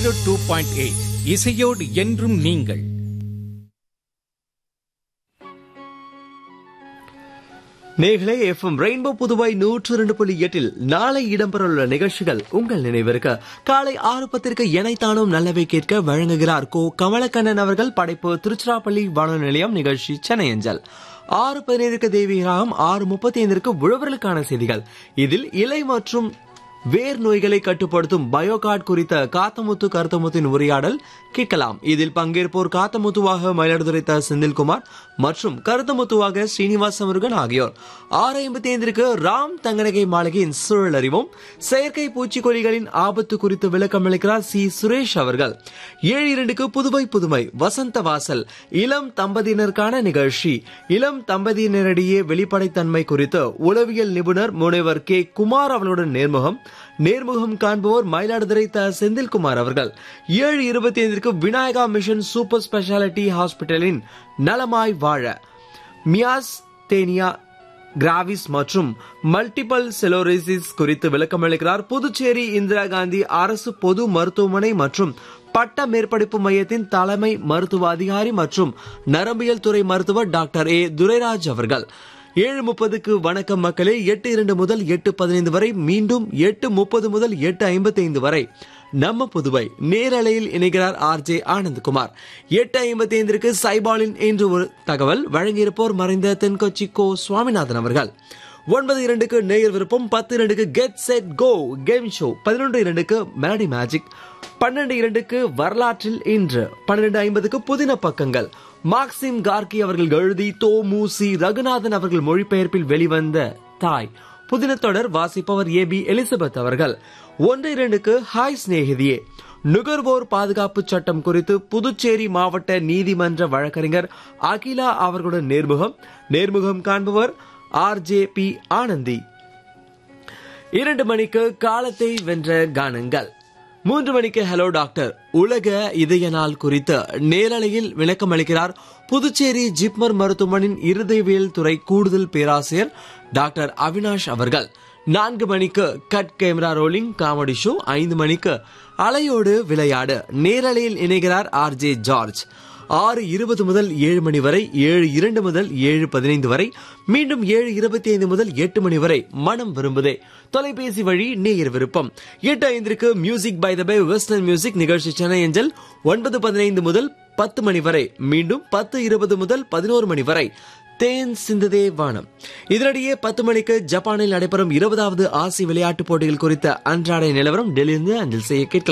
zero two point eight இசையோடு என்றும் நீங்கள் நேர்களே எஃப்எம் ரெயின்போ புதுவை நூற்று ரெண்டு புள்ளி எட்டில் நாளை இடம்பெறவுள்ள நிகழ்ச்சிகள் உங்கள் நினைவிருக்க காலை ஆறு பத்திற்கு எனைத்தானும் நல்லவை கேட்க வழங்குகிறார் கோ கமலக்கண்ணன் அவர்கள் படைப்பு திருச்சிராப்பள்ளி வானொலி நிலையம் நிகழ்ச்சி சென்னை அஞ்சல் ஆறு பதினைந்திற்கு தேவிராகம் ஆறு முப்பத்தி ஐந்திற்கு உழவர்களுக்கான செய்திகள் இதில் இலை மற்றும் வேர் நோய்களை கட்டுப்படுத்தும் பயோகார்ட் குறித்த காத்தமுத்து கருத்தமுத்தின் உரையாடல் கேட்கலாம் இதில் பங்கேற்போர் காத்தமுத்துவாக மயிலாடுதுறை த செந்தில்குமார் மற்றும் கருத்தமுத்துவாக ஸ்ரீனிவாச முருகன் ஆகியோர் ஆறு ஐம்பத்தி ஐந்திற்கு ராம் தங்கநகை மாளிகையின் சூழல் அறிவும் செயற்கை பூச்சிக்கொல்லிகளின் ஆபத்து குறித்து விளக்கம் அளிக்கிறார் சி சுரேஷ் அவர்கள் ஏழு இரண்டுக்கு புதுவை புதுமை வசந்த வாசல் இளம் தம்பதியினருக்கான நிகழ்ச்சி இளம் தம்பதியினரிடையே வெளிப்படைத்தன்மை குறித்து உளவியல் நிபுணர் முனைவர் கே குமார் அவர்களுடன் நேர்முகம் நேர்முகம் காண்பவர் மயிலாடுதுறை த செந்தில்குமார் அவர்கள் ஏழு இருபத்தி ஐந்திற்கு விநாயகா மிஷன் சூப்பர் ஸ்பெஷாலிட்டி ஹாஸ்பிட்டலின் நலமாய் வாழ மியாஸ் தேனியா கிராவிஸ் மற்றும் மல்டிபிள் செலோரிசிஸ் குறித்து விளக்கமளிக்கிறார் புதுச்சேரி இந்திரா காந்தி அரசு பொது மருத்துவமனை மற்றும் பட்ட மேற்படிப்பு மையத்தின் தலைமை மருத்துவ அதிகாரி மற்றும் நரம்பியல் துறை மருத்துவர் டாக்டர் ஏ துரைராஜ் அவர்கள் ஏழு முப்பதுக்கு வணக்கம் மக்களே எட்டு இரண்டு முதல் எட்டு பதினைந்து வரை மீண்டும் எட்டு முப்பது முதல் எட்டு ஐம்பத்தி ஐந்து வரை நம்ம புதுவை நேரலையில் இணைகிறார் ஆர் ஜே ஆனந்த்குமார் எட்டு ஐம்பத்தி ஐந்திற்கு சைபாலின் என்று ஒரு தகவல் வழங்கியிருப்போர் மறைந்த தென்கொச்சி கோ சுவாமிநாதன் அவர்கள் ஒன்பது இரண்டுக்கு நேயர் விருப்பம் பத்து இரண்டுக்கு get set go game show பதினொன்று இரண்டுக்கு மெலடி மேஜிக் பன்னெண்டு இரண்டுக்கு வரலாற்றில் இன்று பன்னிரண்டு ஐம்பதுக்கு புதின பக்கங்கள் மார்க்சிம் கார்கி அவர்கள் எழுதி தோ மூசி ரகுநாதன் அவர்கள் மொழிபெயர்ப்பில் வெளிவந்த தாய் புதின தொடர் வாசிப்பவர் ஏ பி எலிசபெத் அவர்கள் ஒன்று இரண்டுக்கு ஹாய் சிநேகிதியே நுகர்வோர் பாதுகாப்பு சட்டம் குறித்து புதுச்சேரி மாவட்ட நீதிமன்ற வழக்கறிஞர் அகிலா அவர்களுடன் நேர்முகம் நேர்முகம் காண்பவர் ஆர் ஜே பி ஆனந்தி இரண்டு மணிக்கு காலத்தை வென்ற கானங்கள் மூன்று மணிக்கு ஹலோ டாக்டர் உலக இதய நாள் குறித்து நேரலையில் விளக்கம் அளிக்கிறார் புதுச்சேரி ஜிப்மர் மருத்துவமனின் இருதயவியல் துறை கூடுதல் பேராசிரியர் டாக்டர் அவினாஷ் அவர்கள் நான்கு மணிக்கு cut camera rolling comedy show ஐந்து மணிக்கு அலையோடு விளையாடு நேரலையில் இணைகிறார் ஆர் ஜே ஜார்ஜ் ஆறு இருபது முதல் ஏழு மணி வரை ஏழு இரண்டு முதல் ஏழு பதினைந்து வரை மீண்டும் ஏழு இருபத்தி ஐந்து முதல் எட்டு மணி வரை மனம் விரும்புதே தொலைபேசி வழி நேயர் விருப்பம் எட்டு ஐந்திற்கு music by the by western music நிகழ்ச்சி சென்னை அஞ்சல் ஒன்பது பதினைந்து முதல் பத்து மணி வரை மீண்டும் பத்து இருபது முதல் பதினோரு மணி வரை தேன் சிந்ததே வானம் இதனிடையே பத்து மணிக்கு ஜப்பானில் நடைபெறும் இருபதாவது ஆசிய விளையாட்டுப் போட்டிகள் குறித்த அன்றாட நிலவரம் டெல்லியிலிருந்து அஞ்சல் செய்ய கேட்கலாம்